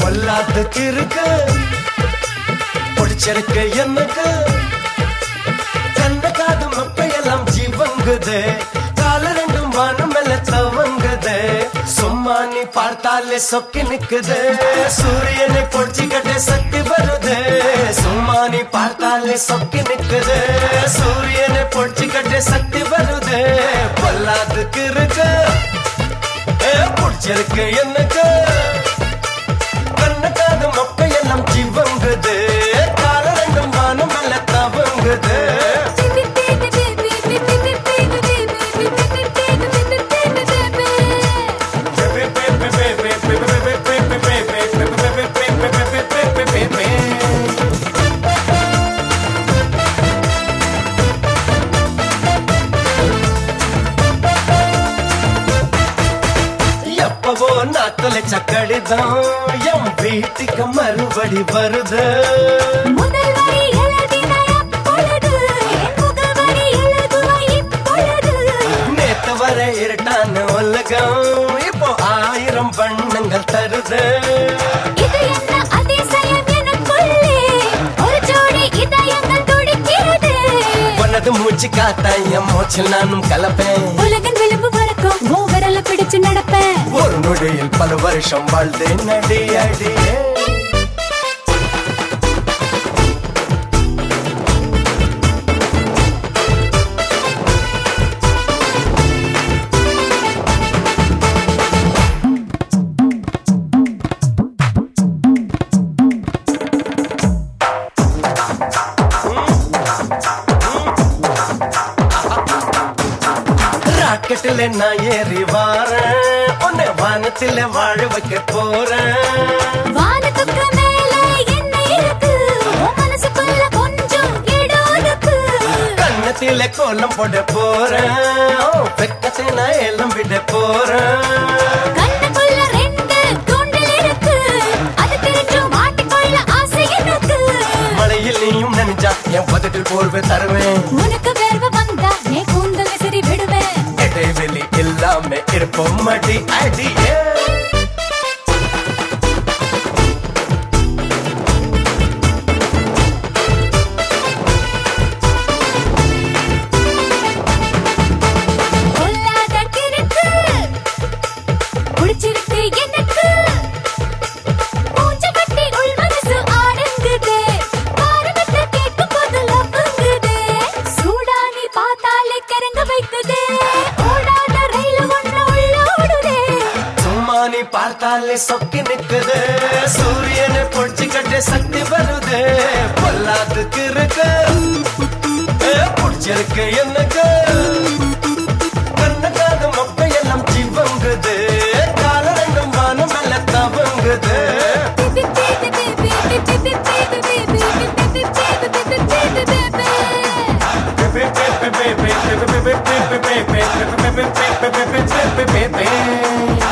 பொல்லாததுக்கு இருக்கு பிடிச்சிருக்கு எனக்கு கண்ண காது மப்பையெல்லாம் ஜீவங்குது கால ரெண்டும் வானம் மேல தவங்குது சும்மா நீ பார்த்தாலே சொக்கி நிக்குது சூரியனை பொடிச்சுக்கிட்டு சக்தி வருது சும்மா நீ பார்த்தாலே சொக்கி நிக்குது சூரியனை பொடிச்சுக்கிட்டு சக்தி வருது பொல்லாதுக்கு இருக்கு ஏ, பிடிச்சிருக்கு எனக்கு கண்ணக்காது மப்பையெல்லாம் ஜீவங்குது கால ரெண்டும் வானம் மேல தவங்குது எப்பவோ நாத்துல சக்கடிதான் என் வீட்டுக்கு மறுபடி வருது முதல் வரி எழுதினாய் அப்பொழுது, என் முதல் வரி எழுதுவாய் இப்பொழுது. நேத்து வர இருட்டான உலகம் இப்போ ஆயிரம் வண்ணங்கள் தருது இது என்ன அதிசயம் எனக்குள்ளே? ஒரு ஜோடி இதயங்கள் துடிக்கிறது. உனது மூச்சு காத்தா என் மூச்சில் நானும் கலப்பேன் உலகின் விளிம்பு வரைக்கும் உன் விரல பிடிச்சு நடப்பேன் ஒரு நொடியில் பல வருஷம் வாழ்ந்து நடி அடியே ராக்கெட்டில் நான் ஏறி வாரேன் உன்னை வானத்தில் வாழ வைக்க போறேன் வானத்துக்கு மேல என்ன இருக்கு உன் மனசுக்குள்ள கொஞ்சம் இடம் இருக்கு கண்ணத்தில கோலம் போட போறேன் வெக்கத்தை நான் எல்லாம் விட போறேன் கண்ணுக்குள்ள ரெண்டு தூண்டில் இருக்கு அது தெரிஞ்சும் மாட்டிக்கொள்ள ஆசை எனக்கு மழையில் நீயும் நினைஞ்சா என் பதட்டில் போர்வை தருவேன் உனக்கு வேர்வை வந்தா நீ கூந்தல் விசிறி விடுவேன் இடைவெளி இல்லாம இருப்போம் மடி அடியே கொல்லாத கிறுக்கு புடிச்சிருக்கு எனக்கு மூஞ்ச கட்டி உள் மனசு ஆடுங்குது பாரகத்தை கேட்கும் போது லப்புங்குது சூடானி பார்த்தாலே கிறங்க வைக்குது ஓடாத ரயில் ஒண்ணு உள்ள ஓடுதே சும்மா நீ பார்த்தாலே சொக்கி நிக்குது சூரியனை பொடிச்சு கட்ட சக்தி வருது பொல்லாதுக்கு இருக்கு ஏ, பிடிச்சிருக்கு எனக்கு கண்ணக்காத மொக்கையெல்லாம் ஜீவங்குது கால ரெண்டும் வானம் மேல தவங்குது Baby,